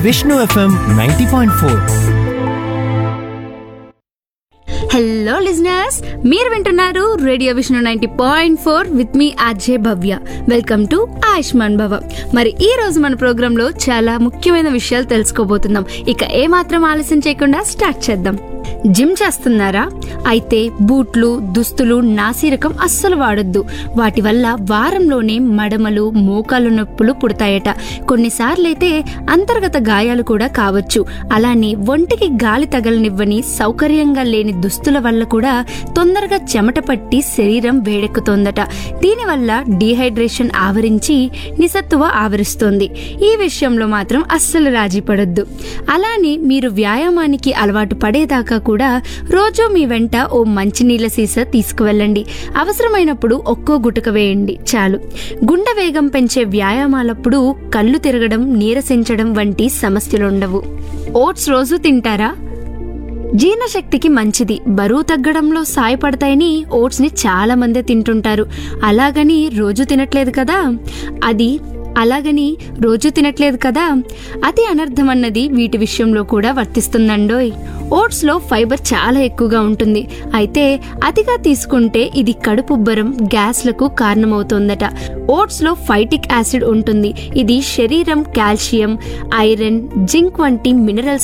Vishnu FM ninety point four hello listeners మీరు వింటున్నారు radio Vishnu ninety point four with మీ RJ Bhavya welcome to Ayushman Bhava మరి ఈ రోజు మన ప్రోగ్రామ్ లో చాలా ముఖ్యమైన విషయాలు తెలుసుకోబోతున్నాం ఇక ఏ మాత్రం ఆలస్యం చేయకుండా స్టార్ట్ చేద్దాం జిమ్ చేస్తున్నారా అయితే బూట్లు దుస్తులు నాసిరకం అస్సలు వాడొద్దు వాటి వల్ల వారంలోనే మడమలు మోకాలు నొప్పులు పుడతాయట కొన్నిసార్లైతే అంతర్గత గాయాలు కూడా కావచ్చు అలానే ఒంటికి గాలి తగలనివ్వని సౌకర్యంగా లేని దుస్తుల వల్ల కూడా తొందరగా చెమట పట్టి శరీరం వేడెక్కుతోందట దీనివల్ల డీహైడ్రేషన్ ఆవరించి నిసత్తువ ఆవరిస్తోంది ఈ విషయంలో మాత్రం అస్సలు రాజీ పడొద్దు అలానే మీరు వ్యాయామానికి అలవాటు పడేదాకా కూడా రోజు మీ వెంట ఓ మంచినీళ్ళ సీసా తీసుకువెళ్ళండి అవసరమైనప్పుడు ఒక్కో గుటక వేయండి చాలు గుండె వేగం పెంచే వ్యాయామాలప్పుడు కళ్ళు తిరగడం నీరసించడం వంటి సమస్యలుండవు ఓట్స్ రోజు తింటారా జీర్ణశక్తికి మంచిది బరువు తగ్గడంలో సాయపడతాయని ఓట్స్ ని చాలా మంది తింటుంటారు అలాగని రోజు తినట్లేదు కదా అది అలాగని రోజు తినట్లేదు కదా అతి అనర్థం అన్నది వీటి విషయంలో కూడా వర్తిస్తుందండోయ్ ఓట్స్ లో ఫైబర్ చాలా ఎక్కువగా ఉంటుంది అయితే అతిగా తీసుకుంటే ఇది కడుపుబ్బరం గ్యాస్లకు కారణమవుతోందట ఓట్స్ లో ఫైటిక్ యాసిడ్ ఉంటుంది ఇది శరీరం కాల్షియం ఐరన్ జింక్ వంటి మినరల్స్